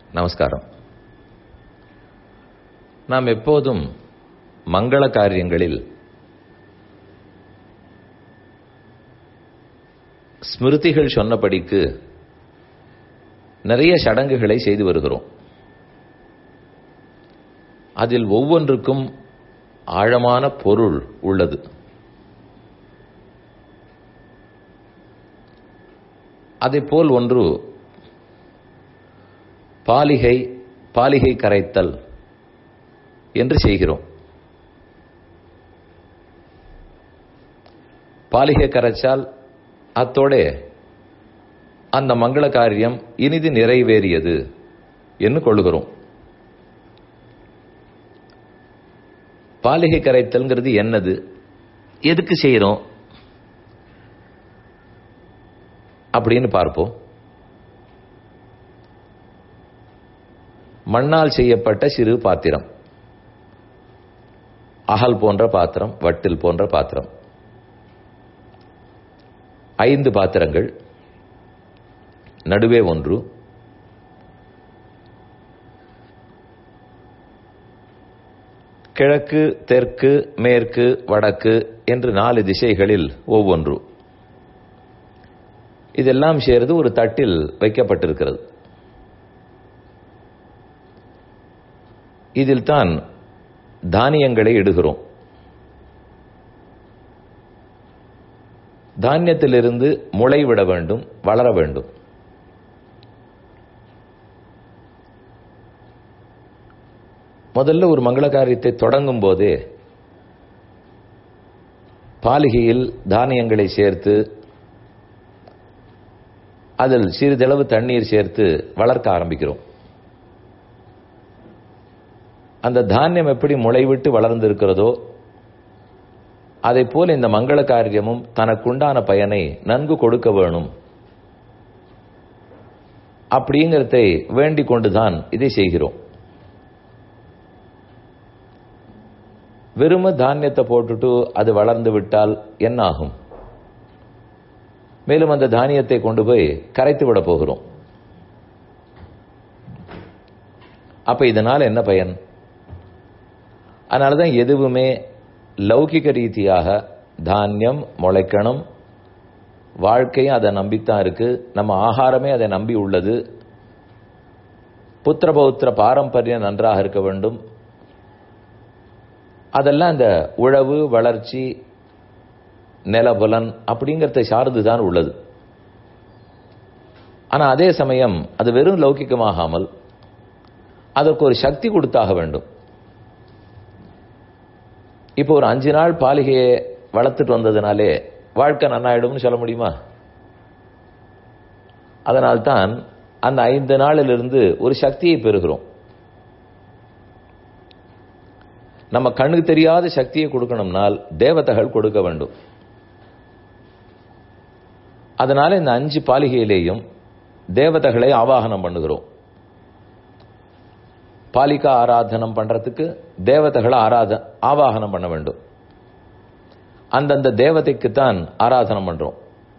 நமஸ்காரம் நாம் எப்போதும் மங்கள காரியங்களில் ஸ்மிருதிகள் சொன்னபடிக்கு நிறைய சடங்குகளை செய்து வருகிறோம் அதில் ஒவ்வொன்றுக்கும் ஆழமான பொருள் உள்ளது போல் ஒன்று பாலிகை பாலிகை கரைத்தல் என்று செய்கிறோம் பாலிகை கரைச்சால் அத்தோட அந்த மங்கள காரியம் இனிது நிறைவேறியது என்று கொள்ளுகிறோம் பாலிகை கரைத்தல்ங்கிறது என்னது எதுக்கு செய்யறோம் அப்படின்னு பார்ப்போம் மண்ணால் செய்யப்பட்ட சிறு பாத்திரம் அகல் போன்ற பாத்திரம் வட்டில் போன்ற பாத்திரம் ஐந்து பாத்திரங்கள் நடுவே ஒன்று கிழக்கு தெற்கு மேற்கு வடக்கு என்று நாலு திசைகளில் ஒவ்வொன்று இதெல்லாம் சேர்ந்து ஒரு தட்டில் வைக்கப்பட்டிருக்கிறது இதில் தான் தானியங்களை இடுகிறோம் தானியத்திலிருந்து முளை விட வேண்டும் வளர வேண்டும் முதல்ல ஒரு மங்கள காரியத்தை தொடங்கும் போதே பாலிகையில் தானியங்களை சேர்த்து அதில் சிறிதளவு தண்ணீர் சேர்த்து வளர்க்க ஆரம்பிக்கிறோம் அந்த தானியம் எப்படி முளைவிட்டு வளர்ந்திருக்கிறதோ அதை போல இந்த மங்கள காரியமும் தனக்குண்டான பயனை நன்கு கொடுக்க வேணும் அப்படிங்கிறதை வேண்டிக் கொண்டுதான் இதை செய்கிறோம் வெறும தானியத்தை போட்டுட்டு அது வளர்ந்து விட்டால் என்ன ஆகும் மேலும் அந்த தானியத்தை கொண்டு போய் கரைத்து விட போகிறோம் அப்ப இதனால் என்ன பயன் அதனாலதான் எதுவுமே லௌகிக ரீதியாக தானியம் முளைக்கணும் வாழ்க்கையும் அதை நம்பித்தான் இருக்கு நம்ம ஆகாரமே அதை நம்பி உள்ளது புத்திர பௌத்திர பாரம்பரியம் நன்றாக இருக்க வேண்டும் அதெல்லாம் இந்த உழவு வளர்ச்சி நிலபுலன் அப்படிங்கிறத சார்ந்துதான் உள்ளது ஆனா அதே சமயம் அது வெறும் லௌகிக்கமாகாமல் அதற்கு ஒரு சக்தி கொடுத்தாக வேண்டும் இப்போ ஒரு அஞ்சு நாள் பாலிகையை வளர்த்துட்டு வந்ததுனாலே வாழ்க்கை நன்னாயிடும்னு சொல்ல முடியுமா அதனால்தான் அந்த ஐந்து நாளிலிருந்து ஒரு சக்தியை பெறுகிறோம் நம்ம கண்ணுக்கு தெரியாத சக்தியை கொடுக்கணும்னால் தேவதைகள் கொடுக்க வேண்டும் அதனால இந்த அஞ்சு பாலிகையிலேயும் தேவதைகளை ஆவாகனம் பண்ணுகிறோம் பாலிகா ஆராதனம் பண்றதுக்கு தேவதைகளை ஆராத ஆவாகனம் பண்ண வேண்டும் அந்தந்த தேவதைக்கு தான் ஆராதனம் பண்றோம்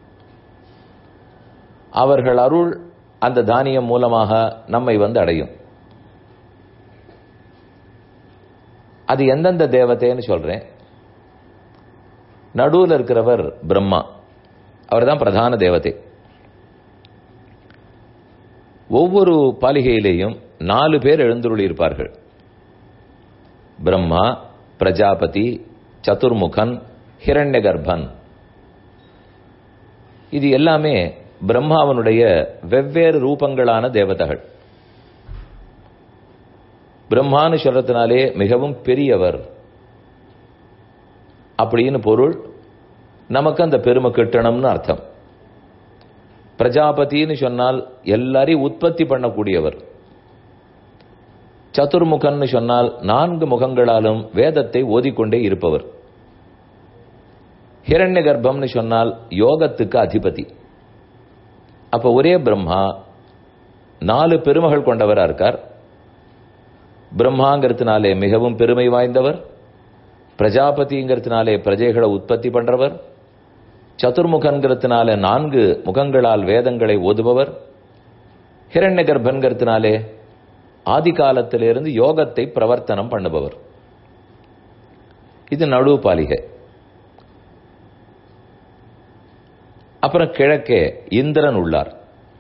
அவர்கள் அருள் அந்த தானியம் மூலமாக நம்மை வந்து அடையும் அது எந்தெந்த தேவதைன்னு சொல்றேன் நடுவில் இருக்கிறவர் பிரம்மா அவர் தான் பிரதான தேவதை ஒவ்வொரு பாலிகையிலேயும் நாலு பேர் எழுந்துருளி இருப்பார்கள் பிரம்மா பிரஜாபதி சதுர்முகன் ஹிரண்ய கர்ப்பன் இது எல்லாமே பிரம்மாவனுடைய வெவ்வேறு ரூபங்களான தேவதைகள் பிரம்மான்னு சொல்றதுனாலே மிகவும் பெரியவர் அப்படின்னு பொருள் நமக்கு அந்த பெருமை கிட்டணும்னு அர்த்தம் பிரஜாபதினு சொன்னால் எல்லாரையும் உற்பத்தி பண்ணக்கூடியவர் சதுர்முகன்னு சொன்னால் நான்கு முகங்களாலும் வேதத்தை ஓதிக்கொண்டே இருப்பவர் ஹிரண்ய கர்ப்பம்னு சொன்னால் யோகத்துக்கு அதிபதி அப்ப ஒரே பிரம்மா நாலு பெருமகள் கொண்டவரா இருக்கார் பிரம்மாங்கிறதுனாலே மிகவும் பெருமை வாய்ந்தவர் பிரஜாபதிங்கிறதுனாலே பிரஜைகளை உற்பத்தி பண்றவர் சதுர்முகன்கிறதுனால நான்கு முகங்களால் வேதங்களை ஓதுபவர் ஹிரண்ய கர்ப்பன்கிறதுனாலே ஆதி காலத்திலிருந்து யோகத்தை பிரவர்த்தனம் பண்ணுபவர் இது நடு பாலிகை அப்புறம் கிழக்கே இந்திரன் உள்ளார்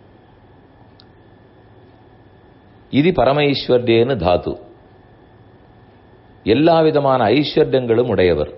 இது பரமேஸ்வர்யேன்னு தாத்து எல்லா விதமான ஐஸ்வர்யங்களும் உடையவர்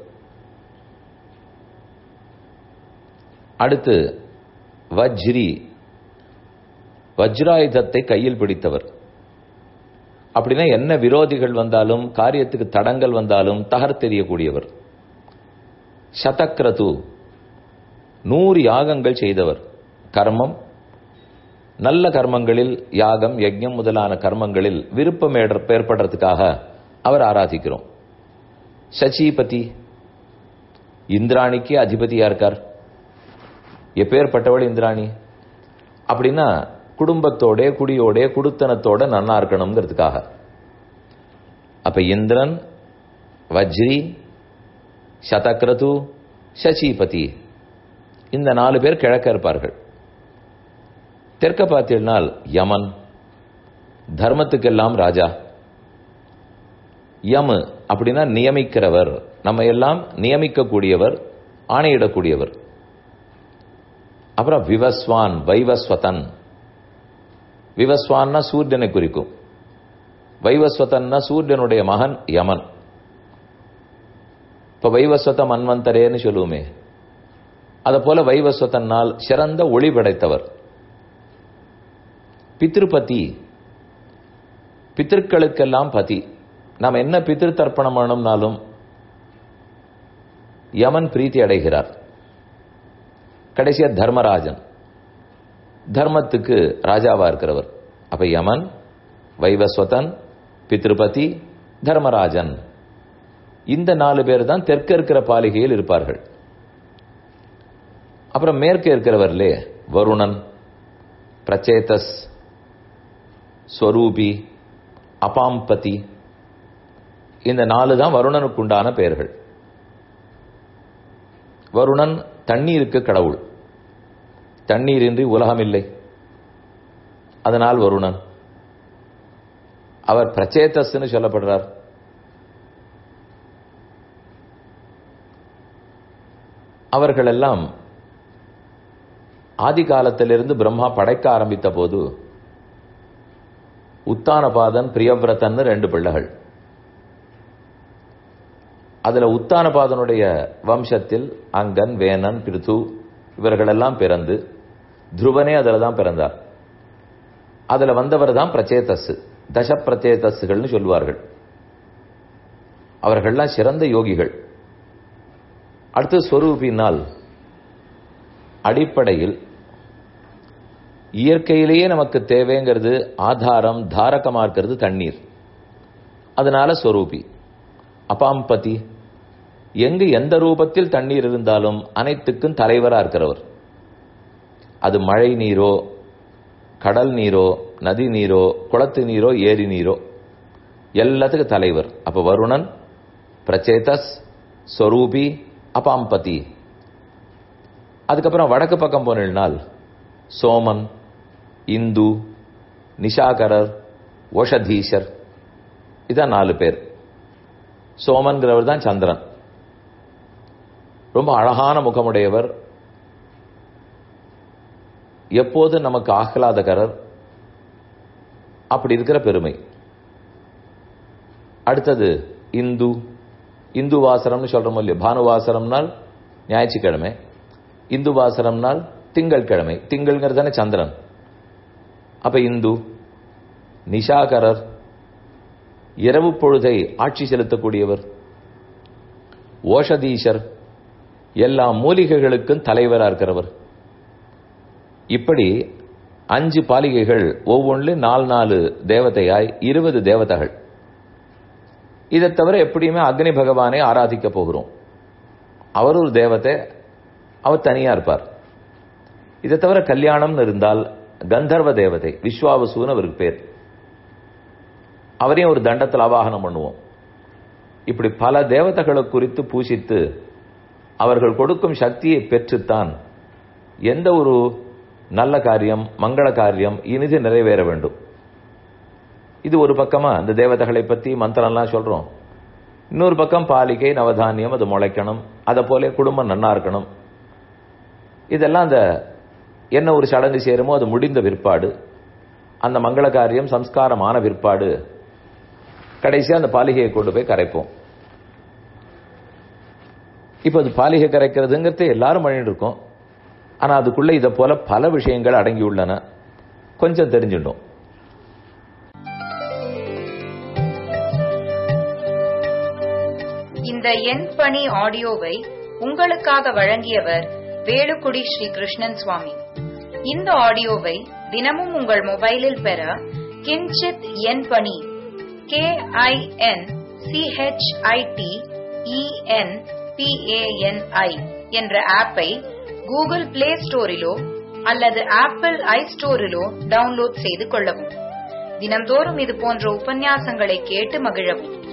அடுத்து வஜ்ரி வஜ்ராயுதத்தை கையில் பிடித்தவர் அப்படின்னா என்ன விரோதிகள் வந்தாலும் காரியத்துக்கு தடங்கள் வந்தாலும் தகர்த்தெறியக்கூடியவர் சதக்ரது நூறு யாகங்கள் செய்தவர் கர்மம் நல்ல கர்மங்களில் யாகம் யஜ்யம் முதலான கர்மங்களில் விருப்பம் ஏற்படுறதுக்காக அவர் ஆராதிக்கிறோம் சச்சிபதி இந்திராணிக்கு அதிபதியா இருக்கார் எப்பேற்பட்டவள் இந்திராணி அப்படின்னா குடும்பத்தோட குடியோட குடுத்தனத்தோட நன்னா இருக்கணுங்கிறதுக்காக அப்ப இந்திரன் வஜ்ரி சதக்ரது சசிபதி இந்த நாலு பேர் கிழக்க இருப்பார்கள் தெற்க பார்த்தீங்கன்னால் யமன் தர்மத்துக்கெல்லாம் ராஜா யமு அப்படின்னா நியமிக்கிறவர் நம்ம எல்லாம் நியமிக்கக்கூடியவர் ஆணையிடக்கூடியவர் அப்புறம் விவஸ்வான் வைவஸ்வதன் விவஸ்வான்னா சூரியனை குறிக்கும் வைவஸ்வதன்னா சூரியனுடைய மகன் யமன் இப்ப வைவஸ்வத மன்வந்தரேன்னு சொல்லுவோமே அத போல வைவஸ்வதனால் சிறந்த ஒளி படைத்தவர் பித்ருபதி பித்திருக்களுக்கெல்லாம் பதி நாம் என்ன பித்திரு தர்ப்பணம் பண்ணோம்னாலும் யமன் பிரீத்தி அடைகிறார் கடைசியா தர்மராஜன் தர்மத்துக்கு ராஜாவா இருக்கிறவர் அப்ப யமன் வைவஸ்வதன் பித்ருபதி தர்மராஜன் இந்த நாலு பேர் தான் தெற்க இருக்கிற பாலிகையில் இருப்பார்கள் அப்புறம் மேற்க இருக்கிறவர்களே வருணன் பிரச்சேதஸ் ஸ்வரூபி அபாம்பதி இந்த நாலு தான் வருணனுக்கு உண்டான பெயர்கள் வருணன் தண்ணீருக்கு கடவுள் தண்ணீரின்றி உலகம் இல்லை அதனால் வருணன் அவர் பிரச்சேதஸ்ன்னு சொல்லப்படுறார் அவர்களெல்லாம் ஆதி காலத்திலிருந்து பிரம்மா படைக்க ஆரம்பித்த போது உத்தானபாதன் பிரியவிரதன் ரெண்டு பிள்ளைகள் அதுல உத்தானபாதனுடைய வம்சத்தில் அங்கன் வேனன் பிருத்து இவர்களெல்லாம் பிறந்து துருவனே அதில் தான் பிறந்தார் அதுல வந்தவர் தான் பிரச்சேதஸ் தச பிரச்சேதஸ்கள்னு சொல்லுவார்கள் அவர்கள்லாம் சிறந்த யோகிகள் அடுத்து ஸ்வரூபினால் அடிப்படையில் இயற்கையிலேயே நமக்கு தேவைங்கிறது ஆதாரம் தாரகமா இருக்கிறது தண்ணீர் அதனால ஸ்வரூபி அபாம்பதி எங்கு எந்த ரூபத்தில் தண்ணீர் இருந்தாலும் அனைத்துக்கும் தலைவரா இருக்கிறவர் அது மழை நீரோ கடல் நீரோ நதி நீரோ குளத்து நீரோ ஏரி நீரோ எல்லாத்துக்கும் தலைவர் அப்ப வருணன் பிரச்சேதஸ் ஸ்வரூபி அபாம்பதி அதுக்கப்புறம் வடக்கு பக்கம் போனால் சோமன் இந்து நிஷாகரர் ஓஷதீஷர் இதான் நாலு பேர் சோமன்கிறவர் தான் சந்திரன் ரொம்ப அழகான முகமுடையவர் எப்போது நமக்கு ஆஹ்லாதகரர் அப்படி இருக்கிற பெருமை அடுத்தது இந்து இந்து வாசரம்னு சொல்றோம் இல்லையா பானுவாசரம்னால் ஞாயிற்றுக்கிழமை இந்து வாசரம்னால் திங்கள் கிழமை திங்கள்ங்கிறது தானே சந்திரன் அப்ப இந்து நிஷாகரர் இரவு பொழுதை ஆட்சி செலுத்தக்கூடியவர் ஓஷதீஷர் எல்லா மூலிகைகளுக்கும் தலைவராக இருக்கிறவர் இப்படி அஞ்சு பாலிகைகள் ஒவ்வொன்றிலும் நாலு நாலு தேவதையாய் இருபது தேவதைகள் இதை தவிர எப்படியுமே அக்னி பகவானை ஆராதிக்க போகிறோம் அவர் ஒரு தேவதை அவர் தனியா இருப்பார் இதை தவிர கல்யாணம்னு இருந்தால் கந்தர்வ தேவதை விஸ்வாவசுன்னு அவருக்கு பேர் அவரையும் ஒரு தண்டத்தில் அவாகனம் பண்ணுவோம் இப்படி பல தேவதைகளை குறித்து பூசித்து அவர்கள் கொடுக்கும் சக்தியை பெற்றுத்தான் எந்த ஒரு நல்ல காரியம் மங்கள காரியம் இனிது நிறைவேற வேண்டும் இது ஒரு பக்கமா இந்த தேவதைகளை பத்தி மந்திரம்லாம் சொல்றோம் இன்னொரு பக்கம் பாலிகை நவதானியம் அது முளைக்கணும் அதை போல குடும்பம் நன்னா இருக்கணும் இதெல்லாம் அந்த என்ன ஒரு சடங்கு சேருமோ அது முடிந்த பிற்பாடு அந்த மங்கள காரியம் சம்ஸ்காரமான பிற்பாடு கடைசியா அந்த பாலிகையை கொண்டு போய் கரைப்போம் இப்போ அது பாலிகை கரைக்கிறதுங்கிறது எல்லாரும் பண்ணிட்டு இருக்கோம் ஆனா அதுக்குள்ள இதை போல பல விஷயங்கள் அடங்கியுள்ளன கொஞ்சம் தெரிஞ்சுட்டோம் இந்த எண் பணி ஆடியோவை உங்களுக்காக வழங்கியவர் வேலுக்குடி ஸ்ரீ கிருஷ்ணன் சுவாமி இந்த ஆடியோவை தினமும் உங்கள் மொபைலில் பெற கிஞ்சித் எண் பணி கே ஐ என் சிஹெச்ஐடி இஎன் பிஏஎன்ஐ என்ற ஆப்பை கூகுள் பிளே ஸ்டோரிலோ அல்லது ஆப்பிள் ஐ ஸ்டோரிலோ டவுன்லோட் செய்து கொள்ளவும் தினம்தோறும் இது போன்ற உபன்யாசங்களை கேட்டு மகிழவும்